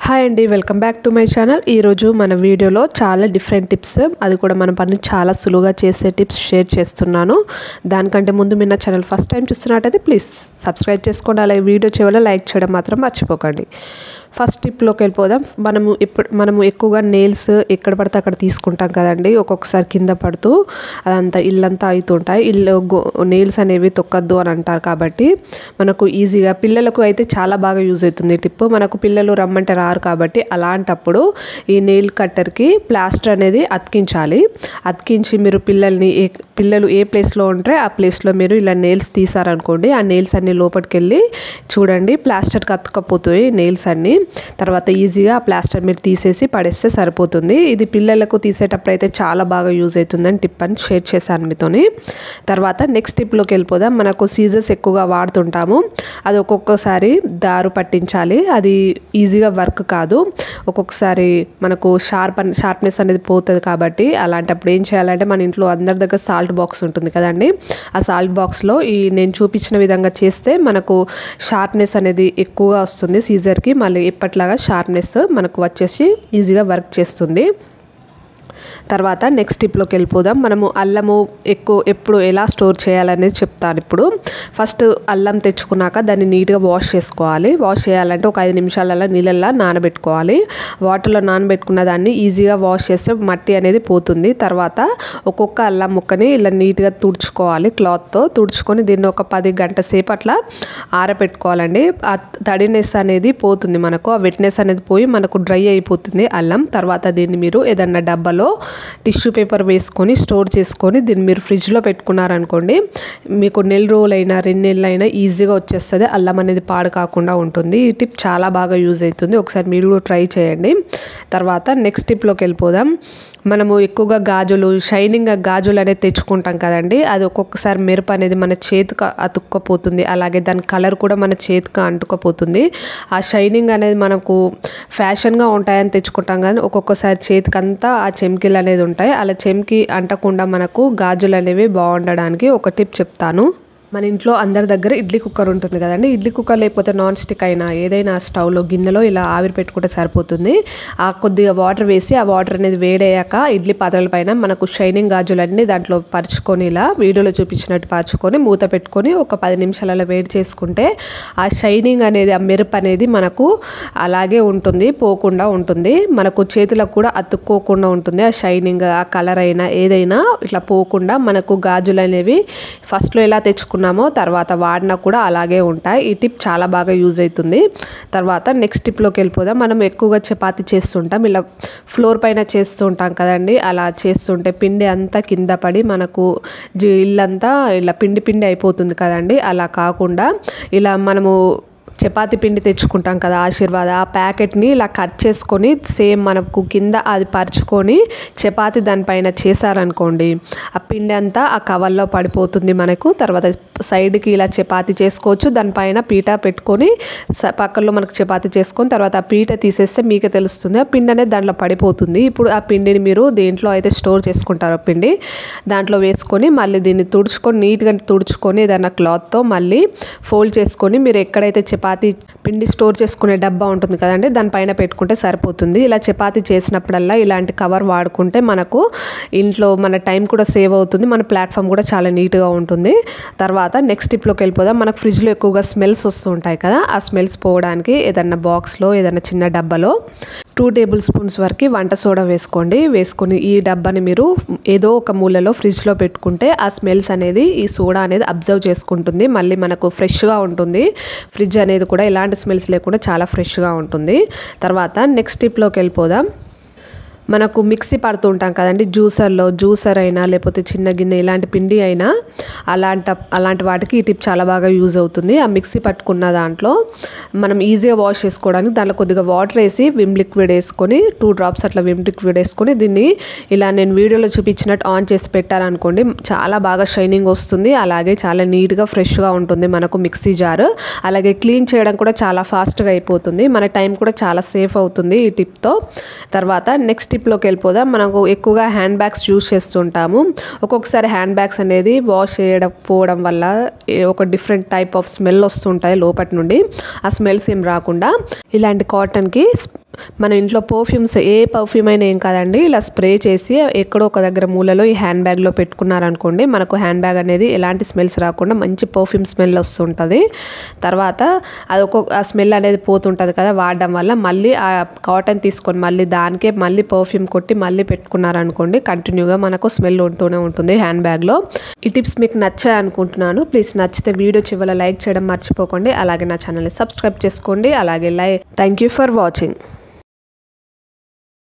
hi అండి welcome back to my channel ఈరోజు మన వీడియోలో చాలా డిఫరెంట్ టిప్స్ అది కూడా మన పని చాలా సులువుగా చేసే టిప్స్ షేర్ చేస్తున్నాను దానికంటే ముందు మీరు నా ఛానల్ ఫస్ట్ టైం చూస్తున్నట్టయితే ప్లీజ్ సబ్స్క్రైబ్ చేసుకోండి అలాగే వీడియో చివరిలో లైక్ చేయడం మాత్రం మర్చిపోకండి ఫస్ట్ టిప్లోకి వెళ్ళిపోదాం మనము ఇప్పుడు మనము ఎక్కువగా నెయిల్స్ ఎక్కడ పడితే అక్కడ తీసుకుంటాం కదండి ఒక్కొక్కసారి కింద పడుతూ అదంతా ఇల్లంతా అవుతుంటాయి ఇల్లు నెయిల్స్ అనేవి తొక్కద్దు అని అంటారు కాబట్టి మనకు ఈజీగా పిల్లలకు అయితే చాలా బాగా యూజ్ అవుతుంది టిప్ మనకు పిల్లలు రమ్మంటే రారు కాబట్టి అలాంటప్పుడు ఈ నెయిల్ కట్టర్కి ప్లాస్టర్ అనేది అతికించాలి అతికించి మీరు పిల్లల్ని ఏ పిల్లలు ఏ ప్లేస్లో ఉంటే ఆ ప్లేస్లో మీరు ఇలా నెయిల్స్ తీసారనుకోండి ఆ నెయిల్స్ అన్ని లోపలికి వెళ్ళి చూడండి ప్లాస్టర్కి అతుక్కపోతాయి నెయిల్స్ అన్నీ తర్వాత ఈజీగా ఆ ప్లాస్టర్ మీరు తీసేసి పడేస్తే సరిపోతుంది ఇది పిల్లలకు తీసేటప్పుడు అయితే చాలా బాగా యూజ్ అవుతుందని టిప్ అని షేర్ చేశాను మీతోని తర్వాత నెక్స్ట్ టిప్లోకి వెళ్ళిపోదాం మనకు సీజర్స్ ఎక్కువగా వాడుతుంటాము అది ఒక్కొక్కసారి దారు పట్టించాలి అది ఈజీగా వర్క్ కాదు ఒక్కొక్కసారి మనకు షార్ప్ షార్ప్నెస్ అనేది పోతుంది కాబట్టి అలాంటప్పుడు ఏం చేయాలంటే మన ఇంట్లో అందరి దగ్గర సాల్ట్ బాక్స్ ఉంటుంది కదండి ఆ సాల్ట్ బాక్స్లో ఈ నేను చూపించిన విధంగా చేస్తే మనకు షార్ప్నెస్ అనేది ఎక్కువగా వస్తుంది సీజర్కి మళ్ళీ ఎప్పట్లాగా షార్ప్నెస్ మనకు వచ్చేసి ఈజీగా వర్క్ చేస్తుంది తర్వాత నెక్స్ట్ టిప్లోకి వెళ్ళిపోదాం మనము అల్లము ఎక్కువ ఎప్పుడు ఎలా స్టోర్ చేయాలనేది చెప్తాను ఇప్పుడు ఫస్ట్ అల్లం తెచ్చుకున్నాక దాన్ని నీట్గా వాష్ చేసుకోవాలి వాష్ చేయాలంటే ఒక ఐదు నిమిషాలలో నీళ్ళల్లో నానబెట్టుకోవాలి వాటర్లో నానబెట్టుకున్న దాన్ని ఈజీగా వాష్ చేస్తే మట్టి అనేది పోతుంది తర్వాత ఒక్కొక్క అల్లం ముక్కని ఇలా నీట్గా తుడుచుకోవాలి క్లాత్తో తుడుచుకొని దీన్ని ఒక పది గంట సేపు అట్లా ఆరబెట్టుకోవాలండి ఆ తడినెస్ అనేది పోతుంది మనకు ఆ వెట్నెస్ అనేది పోయి మనకు డ్రై అయిపోతుంది అల్లం తర్వాత దీన్ని మీరు ఏదన్నా డబ్బాలో టిష్యూ పేపర్ వేసుకొని స్టోర్ చేసుకొని దీన్ని మీరు ఫ్రిడ్జ్లో పెట్టుకున్నారనుకోండి మీకు నెల రోజులైనా రెండు నెలలు అయినా ఈజీగా వచ్చేస్తుంది అల్లం అనేది పాడు కాకుండా ఉంటుంది ఈ టిప్ చాలా బాగా యూజ్ అవుతుంది ఒకసారి మీరు కూడా ట్రై చేయండి తర్వాత నెక్స్ట్ టిప్లోకి వెళ్ళిపోదాం మనము ఎక్కువగా గాజులు షైనింగ్ గాజులు అనేది తెచ్చుకుంటాం కదండి అది ఒక్కొక్కసారి మెరుపు అనేది మన చేతికి అతుక్కపోతుంది అలాగే దాని కలర్ కూడా మన చేతికి అంటుకపోతుంది ఆ షైనింగ్ అనేది మనకు ఫ్యాషన్గా ఉంటాయని తెచ్చుకుంటాం కానీ ఒక్కొక్కసారి చేతికి అంతా ఆ చెమ్కిలు అనేది ఉంటాయి అలా చెమ్కి అంటకుండా మనకు గాజులు అనేవి బాగుండడానికి ఒక టిప్ చెప్తాను మన ఇంట్లో అందరి దగ్గర ఇడ్లీ కుక్కర్ ఉంటుంది కదండి ఇడ్లీ కుక్కర్ లేకపోతే నాన్ స్టిక్ అయినా ఏదైనా స్టవ్లో గిన్నెలో ఇలా ఆవిరి పెట్టుకుంటే సరిపోతుంది ఆ కొద్దిగా వాటర్ వేసి ఆ వాటర్ అనేది వేడయ్యాక ఇడ్లీ పాత్రల పైన మనకు షైనింగ్ గాజులన్నీ దాంట్లో పరుచుకొని ఇలా వీడియోలో చూపించినట్టు పరుచుకొని మూత పెట్టుకొని ఒక పది నిమిషాలలో వేడి చేసుకుంటే ఆ షైనింగ్ అనేది ఆ మెరుపు అనేది మనకు అలాగే ఉంటుంది పోకుండా ఉంటుంది మనకు చేతులకు కూడా అతుక్కోకుండా ఉంటుంది ఆ షైనింగ్ ఆ కలర్ అయినా ఏదైనా ఇట్లా పోకుండా మనకు గాజులు అనేవి ఫస్ట్లో ఎలా తెచ్చుకున్నాం తీసుకున్నామో తర్వాత వాడినా కూడా అలాగే ఉంటాయి ఈ టిప్ చాలా బాగా యూజ్ అవుతుంది తర్వాత నెక్స్ట్ టిప్లోకి వెళ్ళిపోదాం మనం ఎక్కువగా చపాతి చేస్తుంటాం ఇలా ఫ్లోర్ పైన చేస్తూ ఉంటాం కదండి అలా చేస్తుంటే పిండి అంతా కింద పడి మనకు ఇల్లంతా ఇలా పిండి పిండి అయిపోతుంది కదండి అలా కాకుండా ఇలా మనము చపాతి పిండి తెచ్చుకుంటాం కదా ఆశీర్వాద ఆ ప్యాకెట్ని ఇలా కట్ చేసుకొని సేమ్ మనకు కింద అది పరుచుకొని చపాతి దానిపైన చేశారనుకోండి ఆ పిండి అంతా ఆ కవర్లో పడిపోతుంది మనకు తర్వాత సైడ్కి ఇలా చపాతి చేసుకోవచ్చు దానిపైన పీట పెట్టుకొని పక్కలో మనకు చపాతి చేసుకొని తర్వాత ఆ పీట తీసేస్తే మీకే తెలుస్తుంది ఆ పిండి అనేది దాంట్లో పడిపోతుంది ఇప్పుడు ఆ పిండిని మీరు దేంట్లో అయితే స్టోర్ చేసుకుంటారో పిండి దాంట్లో వేసుకొని మళ్ళీ దీన్ని తుడుచుకొని నీట్గా తుడుచుకొని ఏదైనా క్లాత్తో మళ్ళీ ఫోల్డ్ చేసుకొని మీరు ఎక్కడైతే చపాతి పిండి స్టోర్ చేసుకునే డబ్బా ఉంటుంది కదండి దానిపైన పెట్టుకుంటే సరిపోతుంది ఇలా చపాతి చేసినప్పుడల్లా ఇలాంటి కవర్ వాడుకుంటే మనకు ఇంట్లో మన టైం కూడా సేవ్ అవుతుంది మన ప్లాట్ఫామ్ కూడా చాలా నీట్గా ఉంటుంది తర్వాత నెక్స్ట్ టిప్లోకి వెళ్ళిపోదాం మనకు ఫ్రిడ్జ్లో ఎక్కువగా స్మెల్స్ వస్తూ ఉంటాయి కదా ఆ స్మెల్స్ పోవడానికి ఏదన్నా బాక్స్లో ఏదైనా చిన్న డబ్బాలో టూ టేబుల్ స్పూన్స్ వరకు వంట సోడా వేసుకోండి వేసుకొని ఈ డబ్బాని మీరు ఏదో ఒక మూలలో ఫ్రిడ్జ్లో పెట్టుకుంటే ఆ స్మెల్స్ అనేది ఈ సోడా అనేది అబ్జర్వ్ చేసుకుంటుంది మళ్ళీ మనకు ఫ్రెష్గా ఉంటుంది ఫ్రిడ్జ్ అనేది కూడా ఎలాంటి స్మెల్స్ లేకుండా చాలా ఫ్రెష్గా ఉంటుంది తర్వాత నెక్స్ట్ టిప్లోకి వెళ్ళిపోదాం మనకు మిక్సీ పడుతూ ఉంటాం కదండి జ్యూసర్లో జ్యూసర్ అయినా లేకపోతే చిన్న గిన్నె ఇలాంటి పిండి అయినా అలాంటి అలాంటి వాటికి ఈ టిప్ చాలా బాగా యూజ్ అవుతుంది ఆ మిక్సీ పట్టుకున్న దాంట్లో మనం ఈజీగా వాష్ చేసుకోవడానికి దాంట్లో కొద్దిగా వాటర్ వేసి విమ్ లిక్విడ్ వేసుకొని టూ డ్రాప్స్ అట్లా విమ్ లిక్విడ్ వేసుకొని దీన్ని ఇలా నేను వీడియోలో చూపించినట్టు ఆన్ చేసి పెట్టారనుకోండి చాలా బాగా షైనింగ్ వస్తుంది అలాగే చాలా నీట్గా ఫ్రెష్గా ఉంటుంది మనకు మిక్సీ జార్ అలాగే క్లీన్ చేయడం కూడా చాలా ఫాస్ట్గా అయిపోతుంది మన టైం కూడా చాలా సేఫ్ అవుతుంది ఈ టిప్తో తర్వాత నెక్స్ట్ టిప్లోకి వెళ్ళిపోదాం మనకు ఎక్కువగా హ్యాండ్ బ్యాగ్స్ యూస్ చేస్తుంటాము ఒక్కొక్కసారి హ్యాండ్ బ్యాగ్స్ అనేది వాష్ చేయకపోవడం వల్ల ఏ- ఒక డిఫరెంట్ టైప్ ఆఫ్ స్మెల్ వస్తుంటాయి లోపటి నుండి ఆ స్మెల్స్ ఏం రాకుండా ఇలాంటి కాటన్కి మన ఇంట్లో పర్ఫ్యూమ్స్ ఏ పర్ఫ్యూమ్ అయినా ఏం కాదండి ఇలా స్ప్రే చేసి ఎక్కడో ఒక దగ్గర మూలలో ఈ హ్యాండ్ బ్యాగ్లో పెట్టుకున్నారనుకోండి మనకు హ్యాండ్ బ్యాగ్ అనేది ఎలాంటి స్మెల్స్ రాకుండా మంచి పర్ఫ్యూమ్ స్మెల్ వస్తుంటుంది తర్వాత అది ఒక్కొక్క ఆ స్మెల్ అనేది పోతుంటుంది కదా వాడడం వల్ల మళ్ళీ ఆ కాటన్ తీసుకొని మళ్ళీ దానికే మళ్ళీ పర్ఫ్యూమ్ కొట్టి మళ్ళీ పెట్టుకున్నారనుకోండి కంటిన్యూగా మనకు స్మెల్ ఉంటూనే ఉంటుంది హ్యాండ్ బ్యాగ్లో ఈ టిప్స్ మీకు నచ్చాయి అనుకుంటున్నాను ప్లీజ్ నచ్చితే వీడియో చివర లైక్ చేయడం మర్చిపోకండి అలాగే నా ఛానల్ని సబ్స్క్రైబ్ చేసుకోండి అలాగే లై థ్యాంక్ యూ ఫర్ వాచింగ్